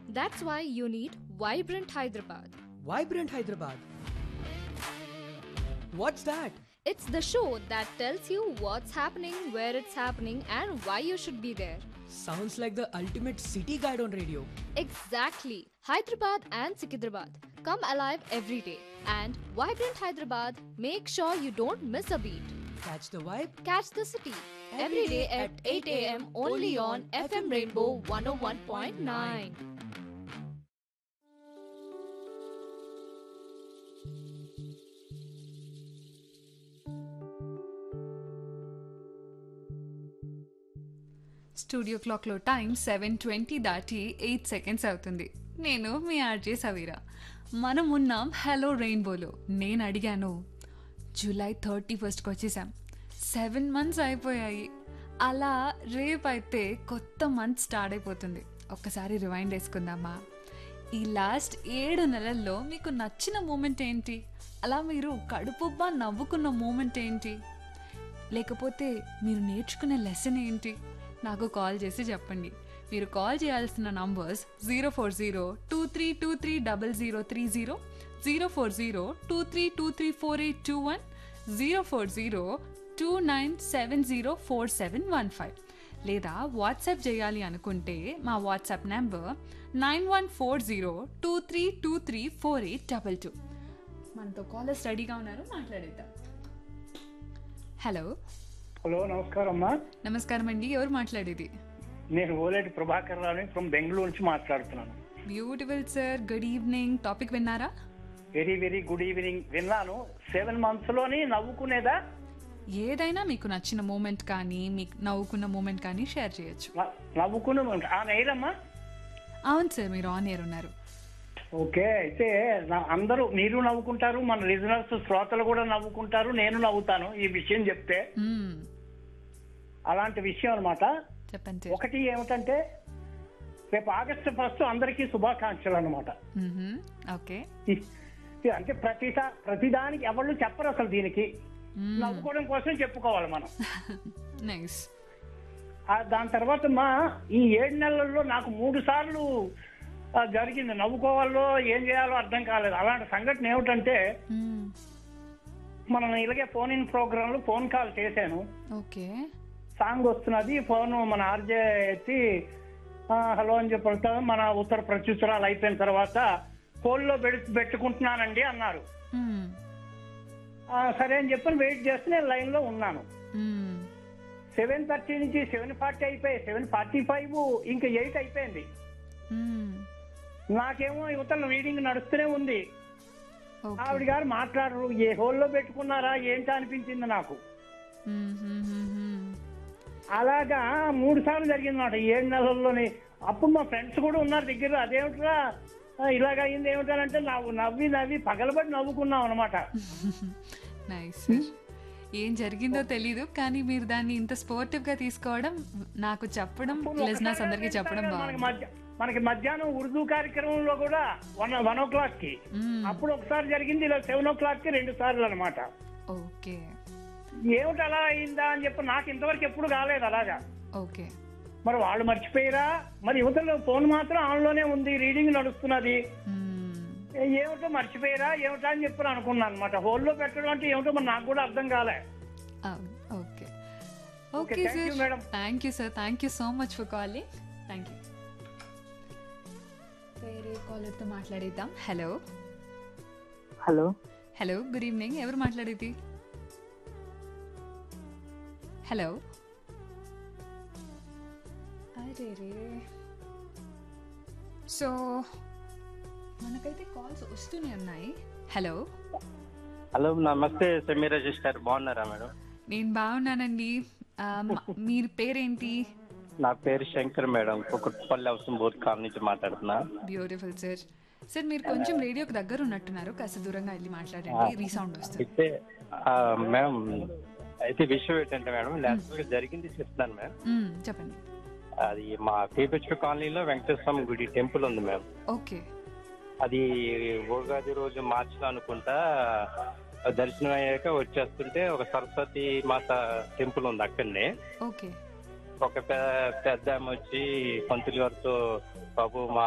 That's why you need Vibrant Hyderabad. Vibrant Hyderabad. What's that? It's the show that tells you what's happening, where it's happening, and why you should be there. Sounds like the ultimate city guide on radio. Exactly. Hyderabad and Sikidrabad. Come alive every day. And Vibrant Hyderabad, make sure you don't miss a beat. Catch the vibe. Catch the city every day at 8 a.m. only on FM Rainbow 101.9. Studio క్లాక్లో time seven twenty దాటి eight seconds అవుతుంది నేను మీ RJ సవీరా మనం ఉన్నాం hello రెయిన్బోలో నేను అడిగాను July thirty ఫస్ట్కి వచ్చేసాం సెవెన్ మంత్స్ అయిపోయాయి అలా రేపు అయితే కొత్త మంత్ స్టార్ట్ అయిపోతుంది ఒక్కసారి రివైండ్ వేసుకుందామా ఈ లాస్ట్ ఏడు నెలల్లో మీకు నచ్చిన మూమెంట్ ఏంటి అలా మీరు కడుపుబ్బా నవ్వుకున్న మూమెంట్ ఏంటి లేకపోతే మీరు నేర్చుకునే లెసన్ ఏంటి నాకు కాల్ చేసి చెప్పండి మీరు కాల్ చేయాల్సిన numbers zero four zero two three two three double zero three zero zero four zero two three two three four eight two one zero four zero two nine seven zero four seven one five లేదా WhatsApp చేయాలి అనుకుంటే మా WhatsApp number nine one four zero two three two three four eight double two మనతో callers రెడీగా ఉన్నారు మాట్లాడేద్దాం hello hello నమస్కారం అమ్మా నమస్కారం అండి ఎవరు మాట్లాడేది నేను ఓలేటి ప్రభాకర్ రావుని ఫ్రమ్ బెంగళూరు నుంచి మాట్లాడుతున్నాను beautiful sir good evening topic విన్నారా వెరీ వెరీ గుడ్ ఈవినింగ్ విన్నాను సెవెన్ మంత్స్ లోని నవ్వుకునేదా ఏదైనా మీకు నచ్చిన మూమెంట్ కానీ మీకు నవ్వుకున్న మూమెంట్ కానీ షేర్ చేయొచ్చు న- నవ్వుకునే ఆ నైరమ్మా అవును సార్ మీరు ఆన్ ఇయర్ ఉన్నారు ఓకే అయితే నా- అందరూ మీరు నవ్వుకుంటారు మన లిజనర్స్ శ్రోతలు కూడా నవ్వుకుంటారు నేను నవ్వుతాను ఈ విషయం చెప్తే మ్మ్. అలాంటి విషయం అన్నమాట చెప్పండి సార్ ఒకటి ఏమిటంటే రేపు ఆగస్టు ఫస్ట్ అందరికీ శుభాకాంక్షలు అన్నమాట మ్మ్హ. ఓకే ఈ- ఈ అంటే ప్రతి ప్రతిదానికి ఎవళ్ళు చెప్పరు అసలు దీనికి మ్మ్. నవ్వుకోవడం కోసం చెప్పుకోవాలి మనం నైస్ ఆ దాని తర్వాత మా ఈ ఏడు నెలల్లో నాకు మూడు సార్లు ఆ, జరిగింది నవ్వుకోవాలో ఏం చేయాలో అర్థం కాలేదు అలాంటి సంఘటన ఏమిటంటే మ్మ్. మనం ఇలాగే ఫోన్ ఇన్ ప్రోగ్రామ్ లో ఫోన్ కాల్ చేశాను ఓకే సాంగ్ వస్తున్నది ఫోన్ మన ఆర్జే ఎత్తి ఆ, హలో అని చెప్పి మన ఉత్తర ప్రత్యుత్తరాలు అయిపోయిన తర్వాత ఫోన్ లో పెడు- పెట్టుకుంటున్నానండి అన్నారు మ్మ్. ఆ, సరే అని చెప్పి వెయిట్ చేస్తే నేను లైన్ లో ఉన్నాను మ్మ్. సెవెన్ థర్టీ నుంచి సెవెన్ ఫార్టీ అయిపోయి సెవెన్ ఫార్టీ ఫైవ్ ఇంకా ఎయిట్ అయిపోయింది మ్మ్. నాకేమో యువతల రీడింగ్ నడుస్తూనే ఉంది ఓకే ఆవిడ గారు మాట్లాడరు ఏ హోల్లో పెట్టుకున్నారా ఏంటి అనిపించింది నాకు మ్మ్. అలాగా మూడు సార్లు జరిగింది మాట ఏడు నెలల్లోనే అప్పుడు మా ఫ్రెండ్స్ కూడా ఉన్నారు దగ్గర అదేమిట్రా ఆ, ఇలాగ అయింది ఏమిటంటే నవ్వు నవ్వి నవ్వి పగలబడి నవ్వుకున్నాం అనమాట నైస్ సార్ ఏం జరిగిందో తెలీదు కానీ మీరు దాన్ని ఇంత స్పోర్టివ్ గా తీసుకోవడం నాకు చెప్పడం లిజనర్స్ అందరికీ చెప్పడం మనకి బాగుంది మధ్య మనకి మధ్యాహ్నం ఉర్దూ కార్యక్రమంలో కూడా వన్ వన్ ఓ క్లాక్ కి మ్మ్. అప్పుడు ఒకసారి జరిగింది ఇలా సెవెన్ ఓ క్లాక్ కి రెండు సార్లు అనమాట ఓకే ఏమిటి అలా అయిందా అని చెప్పి నాకు ఇంతవరకు ఎప్పుడు కాలేదు అలాగా ఓకే మరి వాళ్ళు మర్చిపోయారా మరి యువతలో ఫోన్ మాత్రం ఆన్ లోనే ఉంది రీడింగ్ నడుస్తున్నది మ్మ్. ఏ- ఏమిటో మర్చిపోయారా ఏమిటా అని చెప్పి అనుకున్నాను అనమాట హోల్లో పెట్టడం అంటే ఏమిటో మరి నాకు కూడా అర్థం కాలే అవును okay Okay, okay thank you, sir madam. Thank you sir thank you so much for calling thank you వేరే కాలర్తో మాట్లాడేద్దాం hello hello hello good evening ఎవరు మాట్లాడేది హలో అరే రే సో మనకైతే కాల్స్ వస్తూనే ఉన్నాయి హలో హలో నమస్తే సమీరా సిస్టర్ బాగున్నారా మేడం నేను బాగున్నానండి ఆ, మ- మీరు పేరేంటి నా పేరు శంకర్ మేడం కుకుట్పల్లి అవసంబూర్ కాల్ నుంచి మాట్లాడుతున్నా బ్యూటిఫుల్ సార్ సార్ మీరు కొంచెం రేడియోకి దగ్గర ఉన్నట్టున్నారు కాస్త దూరంగా వెళ్ళి మాట్లాడండి రీసౌండ్ వస్తుంది అయితే ఆ, మేడం అయితే విషయం ఏంటంటే మేడం లాస్ట్ వీక్ జరిగింది చెప్తున్నాను మేడం మ్మ్, చెప్పండి అది మా కేపీహెచ్పి కాలనీలో వెంకటేశ్వర స్వామి గుడి టెంపుల్ ఉంది మేడం ఓకే అది ఉగాది రోజు మార్చిలో అనుకుంటా దర్శనం అయ్యాక వచ్చేస్తుంటే ఒక సరస్వతి మాత టెంపుల్ ఉంది అక్కడనే ఓకే ఒక పె- పెద్ద ఆమె వచ్చి పంతులు గారితో బాబు మా